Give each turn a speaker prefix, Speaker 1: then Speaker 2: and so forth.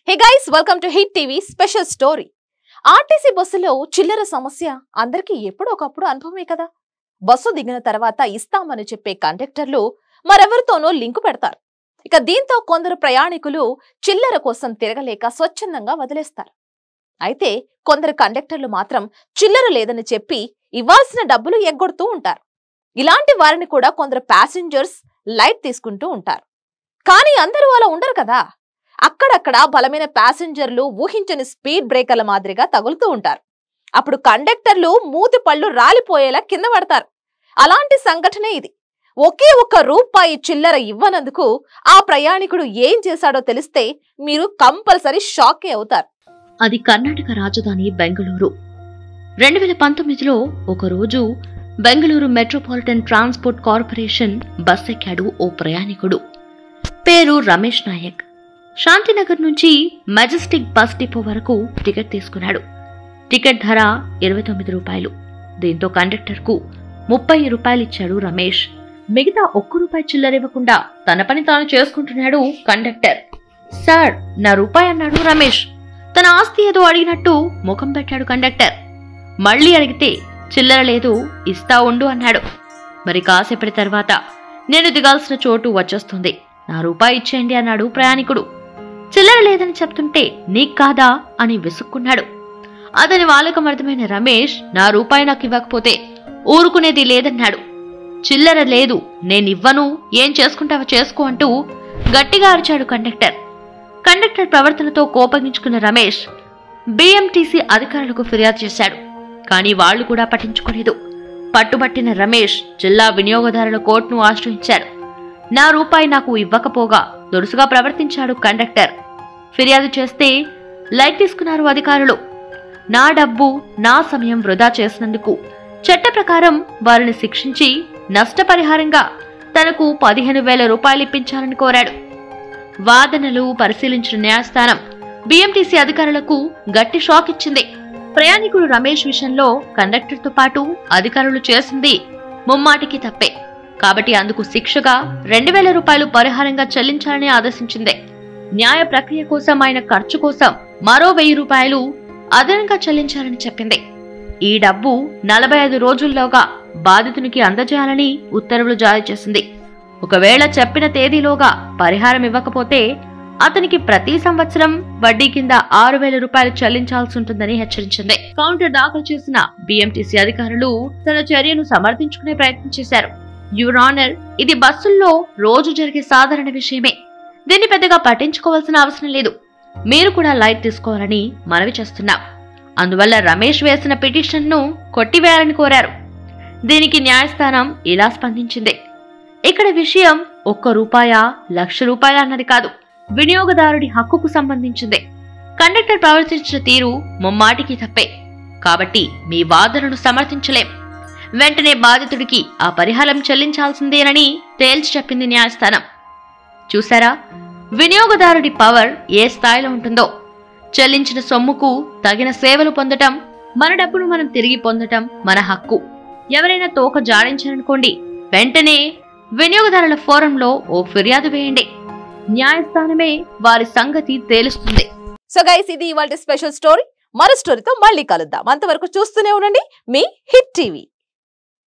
Speaker 1: hey guys welcome to hit TV special story RTC బస్సులో చిల్లర సమస్య అందరికీ ఎప్పుడో ఒకప్పుడు అనుభవమే కదా బస్సు దిగిన తర్వాత ఇస్తామని చెప్పే కండక్టర్లు మరెవరితోనో లింకు పెడతారు ఇక దీంతో కొందరు ప్రయాణికులు చిల్లర కోసం తిరగలేక స్వచ్ఛందంగా వదిలేస్తారు అయితే కొందరు కండక్టర్లు మాత్రం చిల్లర లేదని చెప్పి ఇవ్వాల్సిన డబ్బులు ఎగ్గొడుతూ ఉంటారు ఇలాంటి వారిని కూడా కొందరు ప్యాసింజర్స్ లైట్ తీసుకుంటూ ఉంటారు కానీ అందరూ అలా ఉండరు కదా అక్కడక్కడ బలమైన ప్యాసింజర్లు ఊహించని స్పీడ్ బ్రేకర్ల మాదిరిగా తగులుతూ ఉంటారు అప్పుడు కండక్టర్లు మూతి పళ్ళు రాలిపోయేలా కింద పడతారు అలాంటి సంఘటనే ఇది ఒకే ఒక్క రూపాయి చిల్లర ఇవ్వనందుకు ఆ ప్రయాణికుడు ఏం చేశాడో తెలిస్తే మీరు కంపల్సరీ షాకే అవుతారు
Speaker 2: అది కర్ణాటక రాజధాని బెంగళూరు రెండు వేల పంతొమ్మిదిలో ఒకరోజు Bengaluru metropolitan transport corporation bus ఎక్కాడు ఓ ప్రయాణికుడు పేరు రమేష్ నాయక్ శాంతినగర్ నుంచి మెజెస్టిక్ బస్ డిపో వరకు టికెట్ తీసుకున్నాడు టికెట్ ధర ఇరవై తొమ్మిది రూపాయలు దీంతో కండక్టర్కు ముప్పై రూపాయలు ఇచ్చాడు రమేష్ మిగతా ఒక్క రూపాయి చిల్లరివ్వకుండా తన పని తాను చేసుకుంటున్నాడు కండక్టర్ సార్ నా రూపాయి అన్నాడు రమేష్ తన ఆస్తి ఏదో అడిగినట్టు ముఖం పెట్టాడు కండక్టర్ మళ్ళీ అడిగితే చిల్లర లేదు ఇస్తా ఉండు అన్నాడు మరి కాసేపటి తర్వాత నేను దిగాల్సిన చోటు వచ్చేస్తుంది నా రూపాయి ఇచ్చేయండి అన్నాడు ప్రయాణికుడు చిల్లర లేదని చెప్తుంటే నీకు కాదా అని విసుక్కున్నాడు అతని వాళ్ళకం అర్థమైన రమేష్ నా రూపాయి నాకు ఇవ్వకపోతే ఊరుకునేది లేదన్నాడు చిల్లర లేదు నేనివ్వను ఏం చేసుకుంటావో చేసుకో అంటూ గట్టిగా అరిచాడు కండక్టర్ కండక్టర్ ప్రవర్తనతో కోపగించుకున్న రమేష్ బిఎంటీసీ అధికారులకు ఫిర్యాదు చేశాడు కానీ వాళ్లు కూడా పట్టించుకోలేదు పట్టుబట్టిన రమేష్ జిల్లా వినియోగదారుల కోర్టును ఆశ్రయించాడు నా రూపాయి నాకు ఇవ్వకపోగా దురుసుగా ప్రవర్తించాడు కండక్టర్ ఫిర్యాదు చేస్తే లైట్ తీసుకున్నారు అధికారులు నా డబ్బు నా సమయం వృధా చేసినందుకు చట్ట ప్రకారం వారిని శిక్షించి నష్టపరిహారంగా తనకు పదిహేను వేల రూపాయలు ఇప్పించాలని కోరాడు వాదనలు పరిశీలించిన న్యాయస్థానం బిఎంటీసీ అధికారులకు గట్టి షాక్ ఇచ్చింది ప్రయాణికుడు రమేష్ విషయంలో కండక్టర్తో పాటు అధికారులు చేసింది ముమ్మాటికి తప్పే కాబట్టి అందుకు శిక్షగా రెండు వేల రూపాయలు పరిహారంగా చెల్లించాలని ఆదేశించింది న్యాయ ప్రక్రియ కోసం ఆయన ఖర్చు కోసం మరో వెయ్యి రూపాయలు అదనంగా చెల్లించాలని చెప్పింది ఈ డబ్బు నలభై ఐదు రోజుల్లోగా బాధితునికి అందజేయాలని ఉత్తర్వులు జారీ చేసింది ఒకవేళ చెప్పిన తేదీలోగా పరిహారం ఇవ్వకపోతే అతనికి ప్రతి సంవత్సరం వడ్డీ కింద ఆరు వేల రూపాయలు చెల్లించాల్సి ఉంటుందని హెచ్చరించింది కౌంటర్ దాఖలు చేసిన బిఎంటీసీ అధికారులు తన చర్యను సమర్థించుకునే ప్రయత్నం చేశారు యువర్ ఆనర్ ఇది బస్సుల్లో రోజు జరిగే సాధారణ విషయమే దీన్ని పెద్దగా పట్టించుకోవాల్సిన అవసరం లేదు మీరు కూడా లైట్ తీసుకోవాలని మనవి చేస్తున్నాం అందువల్ల రమేష్ వేసిన పిటిషన్ను కొట్టివేయాలని కోరారు దీనికి న్యాయస్థానం ఇలా స్పందించింది ఇక్కడ విషయం ఒక్క రూపాయా లక్ష రూపాయల అన్నది కాదు వినియోగదారుడి హక్కుకు సంబంధించింది కండక్టర్ ప్రవర్తించిన తీరు ముమ్మాటికి తప్పే కాబట్టి మీ వాదనను సమర్థించలేం వెంటనే బాధితుడికి ఆ పరిహారం చెల్లించాల్సిందేనని తేల్చి చెప్పింది న్యాయస్థానం చూసారా వినియోగదారుడి పవర్ ఏ స్థాయిలో ఉంటుందో చెల్లించిన సొమ్ముకు తగిన సేవలు పొందటం మన డబ్బును మనం తిరిగి పొందటం మన హక్కు ఎవరైనా తోక జాడించారనుకోండి వెంటనే వినియోగదారుల ఫోరంలో ఓ ఫిర్యాదు వేయండి న్యాయస్థానమే వారి సంగతి తేలుస్తుంది
Speaker 1: సో గైస్ ఇది ఇవాళ స్పెషల్ స్టోరీ మరో స్టోరీతో మళ్ళీ కలుద్దాం అంతవరకు చూస్తూనే ఉండండి మీ హిట్ టీవీ